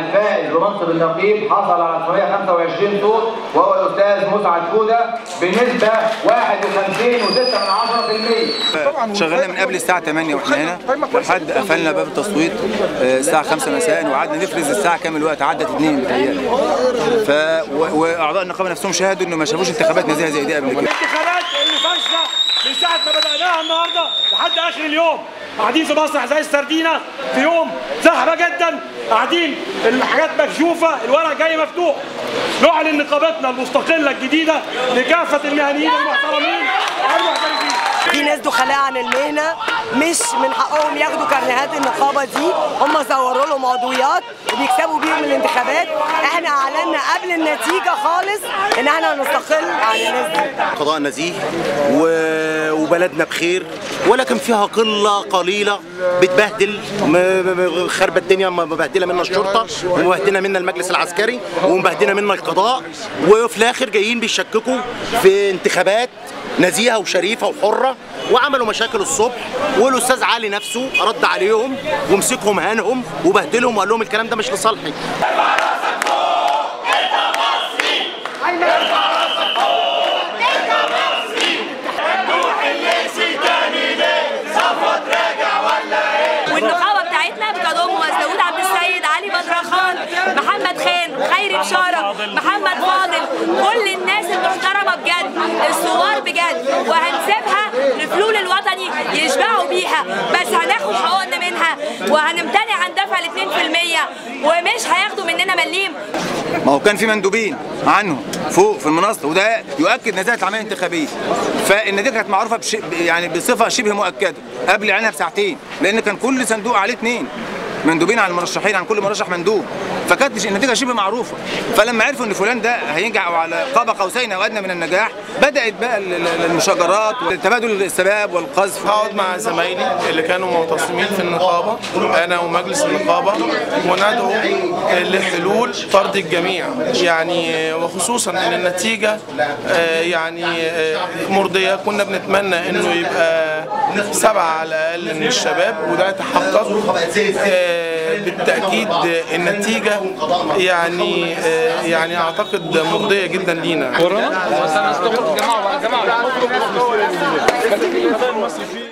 الفائز بمنصب النقيب حصل على 925 صوت وهو الاستاذ مسعد فوده بنسبه 51.6% شغلنا من قبل الساعة 8 واحنا هنا لحد قفلنا باب التصويت آه، الساعة 5 مساء وقعدنا نفرز الساعة كام الوقت عدت 2 متهيألي ف و- واعضاء النقابة نفسهم شهدوا انه ما شافوش انتخابات نزيهة زي دي قبل كده الانتخابات اللي فاشله من ساعه ما بدأناها النهارده لحد اخر اليوم قاعدين في مسرح زي السردينه في يوم زحمه جدا قاعدين الحاجات مكشوفه الورق جاي مفتوح نعلن نقابتنا المستقله الجديده لكافه المهنيين المحترمين والمحترفين في ناس دخلاء عن المهنه مش من حقهم ياخدوا كارنيهات النقابه دي هم زوروا لهم عضويات وبيكسبوا بيهم الانتخابات احنا اعلنا قبل النتيجه خالص ان احنا هنستقل عن الناس دي قضاء نزيه و- وبلدنا بخير ولكن فيها قله قليله بتبهدل م- م- خربة الدنيا مبهدله منا الشرطه ومبهدله منا المجلس العسكري ومبهدله منا القضاء وفي الاخر جايين بيشككوا في انتخابات نزيهه وشريفه وحره وعملوا مشاكل الصبح والاستاذ علي نفسه رد عليهم ومسكهم هانهم وبهدلهم وقال لهم الكلام ده مش لصالحي والنقابه بتاعتنا بتضم مسعود عبد السيد علي بدر خان محمد خان خيري بشاره محمد فاضل كل الناس المحترمه بجد الثوار بجد وهنسيبها لفلول الوطني يشبعوا بيها بس هناخد حقوقنا منها وهنمتنع عن دفع ال 2% ومش هياخدوا مننا مليم ما هو كان في مندوبين عنهم فوق في المنصه وده يؤكد نزاهه العمليه الانتخابيه فالنتيجه كانت معروفه بش... يعني بصفه شبه مؤكده قبل اعلانها بساعتين لان كان كل صندوق عليه اثنين مندوبين عن المرشحين عن كل مرشح مندوب فكانت النتيجه شبه معروفه فلما عرفوا ان فلان ده هينجح او على قاب قوسين او ادنى من النجاح بدات بقى ال- ال- المشاجرات وتبادل السباب والقذف هقعد مع زمايلي اللي كانوا معتصمين في النقابة أنا ومجلس النقابة وندعو لحلول طرد الجميع يعني وخصوصا أن النتيجة آه، يعني آه، مرضية كنا بنتمنى أنه يبقى سبعة على الأقل من الشباب وده تحقق آه، بالتأكيد النتيجة يعني آه، يعني أعتقد مرضية جدا لينا